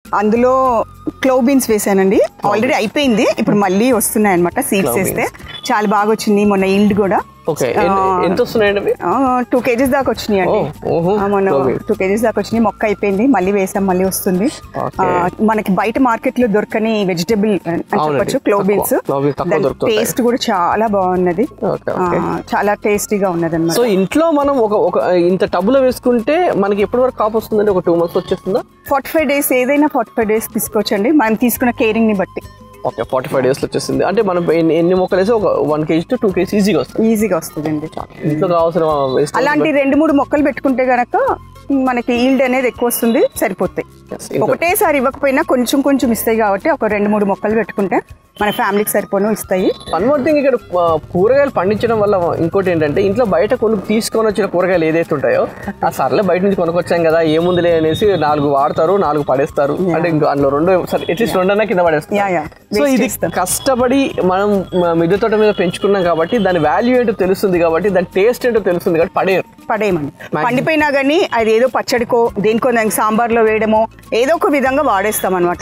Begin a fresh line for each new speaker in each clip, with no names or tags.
అందులో clove beans వేసానండి already అయిపోయింది ఇప్పుడు మళ్ళీ వస్తున్నాయి అనమాట సీడ్స్
Clove
వేస్తే చాలా బాగా వచ్చింది మొన్న ఈల్డ్ కూడా
ఓకే ఎంత వస్తున్నాయండి అవి
టూ కేజీస్ దాకా వచ్చినాయి అండి
ఓ, ఓహో.
మొన్న
Clove beans.
టూ కేజీస్ దాకా వచ్చినాయి మొక్క అయిపోయింది మళ్ళీ వేసాం మళ్ళీ వస్తుంది
Okay.
ఆ, మనకి బయట మార్కెట్ లో దొరకని వెజిటబుల్ అని
అవునండి.
చెప్పొచ్చు క్లవ్
తక్కువ.
బీన్స్
Clove beans తక్కువ దొరుకుతుంటాయి.
టేస్ట్ కూడా చాలా బాగున్నది
ఓకే
ఆ,
ఓకే
చాలా టేస్టీగా ఉన్నది అనమాట
సో ఇంట్లో మనం ఒక ఒక ఇంత టబ్లో వేసుకుంటే మనకి ఎప్పటి వరకు కాపు వస్తుందండి ఒక టూ మంత్స్ వచ్చేస్తుందా
ఫార్టీ ఫైవ్ డేస్ ఏదైనా ఫార్టీ ఫైవ్ డేస్ తీసుకోవచ్చండి మనం తీసుకున్న కేరింగ్ ని బట్టి
ఓకే ఫార్టీ ఫైవ్ డేస్లో వచ్చేసింది అంటే మనం ఎన్ని ఎన్ని మొక్కలు వేసి ఒక one KG to two KG ఈజీగా వస్తుంది
ఈజీగా వస్తుందండి
ఇంట్లో కావాల్సిన waste
అలాంటి రెండు మూడు మొక్కలు పెట్టుకుంటే గనక మనకి ఈల్డ్ అనేది ఎక్కువ వస్తుంది సరిపోతాయి
Yes, ఇంట్లో-
ఒకటేసారి ఇవ్వకపోయినా కొంచెం కొంచెం ఇస్తాయి కాబట్టి ఒక రెండు మూడు మొక్కలు పెట్టుకుంటే మన ఫ్యామిలీకి సరిపోను ఇస్తాయి
వన్ మోర్ థింగ్ ఇక్కడ ఆ, కూరగాయలు పండించడం వల్ల ఇంకోటి ఏంటంటే ఇంట్లో బయట కొను తీసుకొని వచ్చిన కూరగాయలు ఏదైతే ఉంటాయో ఆ సర్లే బయట నుంచి కొనుక్కొచ్చాం కదా ఏముందిలే అనేసి నాలుగు వాడతారు నాలుగు పడేస్తారు అంటే ఇంకా అందులో రెండు అట్లీస్ట్ రెండన్నా కింద
Yeah,
పడేస్తారు
yeah.
సో
Waste
ఇది
చేస్తాం.
కష్టపడి మనం మ- మిద్దె తోట మీద పెంచుకున్నాం కాబట్టి దాని వాల్యూ ఏంటో తెలుస్తుంది కాబట్టి దాని టేస్ట్ ఏంటో తెలుస్తుంది కాబట్టి పడేయరు
పడేయమండి పండిపోయినా కానీ అది ఏదో పచ్చడికో దేనికో దానికి సాంబార్లో వేయడమో ఏదో ఒక విధంగా వాడేస్తాం అనమాట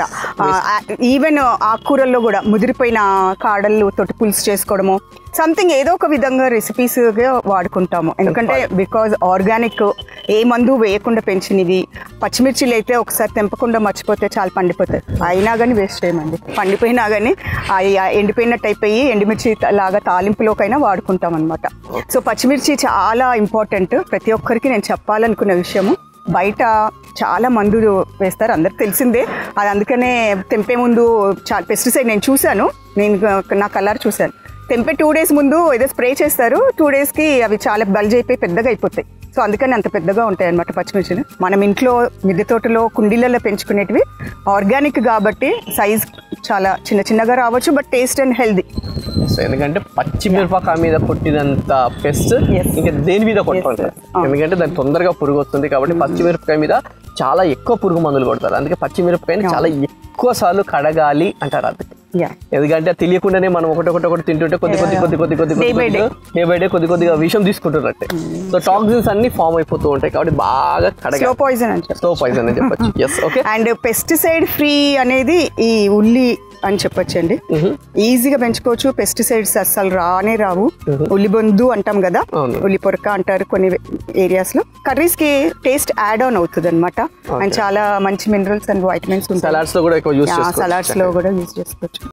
ఈవెన్ ఆకుకూరల్లో కూడా ముదిరిపోయిన కాడలు తోటి పులుసు చేసుకోవడము సంథింగ్ ఏదో ఒక విధంగా రెసిపీస్గా వాడుకుంటాము ఎందుకంటే బికాజ్ ఆర్గానిక్ ఏ మందు వేయకుండా పెంచినవి పచ్చిమిర్చిలు అయితే ఒకసారి తెంపకుండా మర్చిపోతే చాలా పండిపోతాయి అయినా కానీ వేస్ట్ చేయమండి పండిపోయినా కానీ అవి ఎండిపోయినట్టు అయిపోయి ఎండుమిర్చి త- లాగా తాలింపులోకైనా వాడుకుంటాం అనమాట సో పచ్చిమిర్చి చాలా ఇంపార్టెంట్ ప్రతి ఒక్కరికి నేను చెప్పాలనుకున్న విషయము బయట చాలా మందులు వేస్తారు అందరికి తెలిసిందే అది అందుకనే తెంపే ముందు చాలా పెస్టిసైడ్ నేను చూశాను నేను నా కలర్ చూశాను తెంపే టూ డేస్ ముందు ఏదో స్ప్రే చేస్తారు టూ డేస్కి అవి చాలా బల్జ్ అయిపోయి పెద్దగా అయిపోతాయి సో అందుకని అంత పెద్దగా ఉంటాయి అనమాట పచ్చిమిర్చిలు మనం ఇంట్లో మిద్దె తోటలో కుండీలలో పెంచుకునేటివి ఆర్గానిక్ కాబట్టి సైజ్ చాలా చిన్న చిన్నగా రావచ్చు but taste and healthy
so ఎందుకంటే పచ్చి మిరపకాయ మీద పుట్టినంత పెస్ట్
Yes.
ఇంకా దేని మీద కొట్టరు
yes. Ah.
ఎందుకంటే దాని తొందరగా పురుగు వస్తుంది కాబట్టి పచ్చి మిరపకాయ మీద చాలా ఎక్కువ పురుగు మందులు కొడతారు అందుకే పచ్చి మిరపకాయని చాలా ఎక్కువ సార్లు కడగాలి అంటారు అందుకే
యా
ఎందుకంటే అది తెలియకుండానే మనం ఒకటి ఒకటి ఒకటి తింటుంటే కొద్ది కొద్ది కొద్ది కొద్ది కొద్ది
Day by day.
Day by day కొద్ది కొద్దిగా విషం తీసుకుంటున్నట్టే సో టాక్సిన్స్ అన్ని ఫామ్ అయిపోతూ ఉంటాయి కాబట్టి బాగా
స్లో
కడగాలి
పాయిజన్ అని చెప్పి
స్లో పాయిజన్ అని చెప్పొచ్చు yes okay
and pesticide free అనేది ఈ ఉల్లి అని చెప్పొచ్చండి ఈజీగా పెంచుకోవచ్చు పెస్టిసైడ్స్ అస్సలు రానే రావు ఉల్లి బొందు అంటాం కదా
అవును.
ఉల్లి పొరక అంటారు కొన్ని ఏరియాస్ లో కర్రీస్ కి టేస్ట్ యాడ్ ఆన్ అవుతుంది అనమాట అండ్ చాలా మంచి మినరల్స్ అండ్ వైటమిన్స్ ఉంటాయి
సలాడ్స్ లో కూడా ఎక్కువ యూస్ చేసుకోవచ్చు
సలాడ్స్ లో కూడా యూజ్ చేసుకోవచ్చు